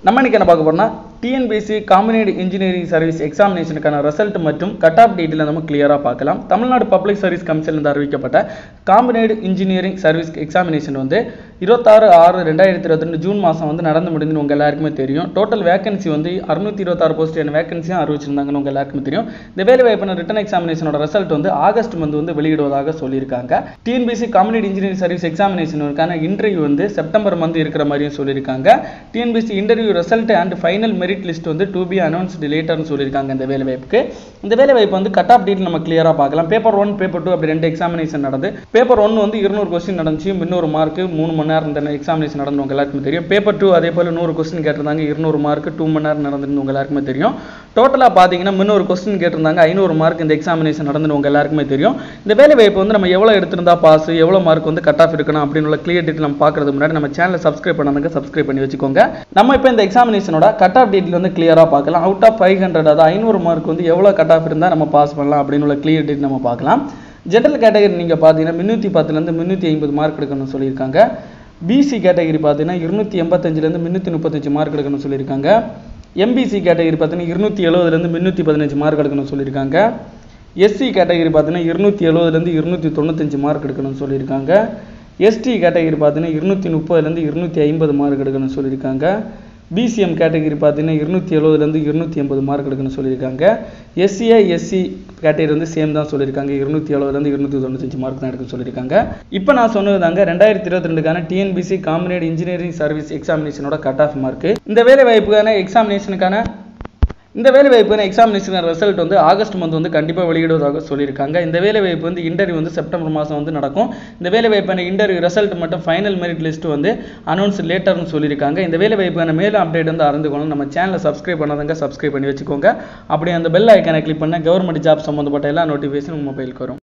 நம்ம இன்னைக்கு என்ன பார்க்க போறோம்னா டிஎன்பிஎஸ்சி காம்பினேட் இன்ஜினியரிங் சர்வீஸ் எக்ஸாமினேஷனுக்கான ரிசல்ட் மற்றும் கட் ஆஃப் டீட்டெயில் நம்ம கிளியராக பார்க்கலாம் தமிழ்நாடு பப்ளிக் சர்வீஸ் கமிஷன்லேருந்து அறிவிக்கப்பட்ட காம்பினேட் இன்ஜினியரிங் சர்வீஸ் எக்ஸாமினேஷன் வந்து இருபத்தாறு ஆறு ரெண்டாயிரத்தி இருபத்தி ரெண்டு ஜூன் மாதம் வந்து நடந்து முடிந்துன்னு உங்கள் எல்லாருக்குமே தெரியும் டோட்டல் வேகன்சி வந்து அறுநூத்தி இருபத்தாறு போஸ்டியான வேகன்சியும் அறிவிச்சிருந்தாங்கன்னு உங்கள் எல்லாருக்குமே தெரியும் இந்த வேலை வாய்ப்பான ரிட்டன் எக்ஸாமினேஷனோட ரிசல்ட் வந்து ஆகஸ்ட் மந்த் வந்து வெளியிடுவதாக சொல்லியிருக்காங்க டிஎன்பிஎஸ்சி காம்பினேட் இன்ஜினியரிங் சர்வீஸ் எக்ஸாமினேஷனுக்கான இன்டர்வியூ வந்து செப்டம்பர் மந்த் இருக்கிற மாதிரியும் சொல்லியிருக்காங்க TNPSC interview result and final merit list வந்து டு பி அனௌன்ஸ்டு லேட்டர்னு சொல்லியிருக்காங்க இந்த வேலை வாய்ப்புக்கு இந்த வேலை வாய்ப்பு வந்து கட் ஆஃப் டீட் நம்ம கிளியராக பார்க்கலாம் பேப்பர் ஒன் பேப்பர் டூ அப்படி ரெண்டு எக்ஸாமினேஷன் நடந்து பேப்பர் ஒன் வந்து இருநூறு கொஸ்டின் நடந்துச்சு இன்னொரு மார்க் மூணு மணி நேரம் இந்த எக்ஸாமினேஷன் நடந்து உங்க எல்லாருக்குமே தெரியும் பேப்பர் டூ அதே போல் நூறு கொஸ்டின் கேட்டிருந்தாங்க இருநூறு மார்க் டூ மணி நேரம் நடந்துருந்து உங்க எல்லாருக்குமே தெரியும் டோட்டலாக பார்த்தீங்கன்னா முந்நூறு கொஸ்டின் கேட்டிருந்தாங்க ஐநூறு மார்க் இந்த எக்ஸாமினேஷன் நடந்துன்னு உங்க எல்லாருக்குமே தெரியும் இந்த வேலை வாய்ப்பு வந்து நம்ம எவ்வளோ எடுத்திருந்தா பாஸ் எவ்வளோ மார்க் வந்து கட் ஆஃப் இருக்கணும் அப்படின்னு உள்ள கிளியர் டீட்டெயில் நம்ம பார்க்கறது முன்னாடி நம்ம சேனலை சப்ஸ்கிரைப் பண்ணாங்க சப்ஸ்கிரைப் பண்ணி வச்சுக்கோங்க நம்ம இப்போ இந்த எக்ஸாமினேஷனோட கட் ஆஃப் டீட்டெயில் வந்து கிளியராக பார்க்கலாம் அவுட் ஆஃப் ஃபைவ் ஹண்ட்ரட் அதாவது ஐநூறு மார்க் வந்து எவ்வளோ கட் ஆஃப் இருந்தால் நம்ம பாஸ் பண்ணலாம் அப்படின்னு உள்ள கிளியர் டீட்டெயில் நம்ம பார்க்கலாம் ஜென்ரல் கேட்டகரி நீங்கள் பார்த்தீங்கன்னா முந்நூற்றி பத்துலேருந்து முந்நூற்றி ஐம்பது மார்க் எடுக்கணும்னு சொல்லியிருக்காங்க பிசி கேட்டகரி பார்த்தீங்கன்னா இருநூற்றி எண்பத்தஞ்சிலேருந்து முந்நூற்றி முப்பத்தஞ்சு மார்க் எடுக்கணும்னு சொல்லியிருக்காங்க எம்பிசி கேட்டகரி பார்த்தீங்கன்னா இருநூற்றி எழுபதுலேருந்து முந்நூற்றி பதினஞ்சு மார்க் எடுக்கணும்னு சொல்லியிருக்காங்க எஸ்சி கேட்டகரி பார்த்தீங்கன்னா இருநூற்றி எழுபதுலேருந்து இருநூற்றி தொண்ணூத்தஞ்சு மார்க் எடுக்கணும்னு சொல்லியிருக்காங்க எஸ்டி கேட்டகரி பார்த்தீங்கன்னா இருநூற்றி முப்பதுலேருந்து இருநூற்றி ஐம்பது மார்க் எடுக்கணும்னு சொல்லியிருக்காங்க பிசிஎம் கேட்டகரி பார்த்தீங்கன்னா இருநூற்றி எழுபதுலேருந்து இருநூற்றி எண்பது மார்க் எடுக்கணும்னு சொல்லியிருக்காங்க எஸ்சிஏ எஸ்சி கேட்டகரி வந்து சேம் தான் சொல்லியிருக்காங்க இருநூற்றி எழுபதுலேருந்து இருநூற்றி தொண்ணூத்தஞ்சு மார்க் தான் எடுக்கணும்னு சொல்லியிருக்காங்க இப்போ நான் சொன்னது தாங்க ரெண்டாயிரத்தி இருபத்தி ரெண்டுக்கான டிஎன்பிசி காம்பினேட் இன்ஜினியரிங் சர்வீஸ் எக்ஸாமினேஷனோட கட் ஆஃப் மார்க் இந்த வேலை வாய்ப்புக்கான எக்ஸாமினேஷனுக்கான இந்த வேலை வாய்ப்புக்கான எக்ஸாமினேஷன் ரிசல்ட் வந்து ஆகஸ்ட் மந்த் வந்து கண்டிப்பாக வெளியிடுவதாக சொல்லியிருக்காங்க இந்த வேலை வாய்ப்பு வந்து இன்டர்வியூ வந்து செப்டம்பர் மாதம் வந்து நடக்கும் இந்த வேலை வாய்ப்பான இன்டர்வியூ ரிசல்ட் மட்டும் ஃபைனல் மெரிட் லிஸ்ட் வந்து அனௌன்ஸ் லேட்டர்னு சொல்லியிருக்காங்க இந்த வேலை வாய்ப்பான மேலும் அப்டேட் வந்து அறிந்துக்கணும் நம்ம சேனலை சப்ஸ்கிரைப் பண்ணாதங்க சப்ஸ்கிரைப் பண்ணி வச்சுக்கோங்க அப்படி அந்த பெல் ஐக்கானை கிளிக் பண்ண கவர்மெண்ட் ஜாப் சம்மந்தப்பட்ட எல்லா நோட்டிஃபிகேஷன் உங்கள் மொபைலுக்கு வரும்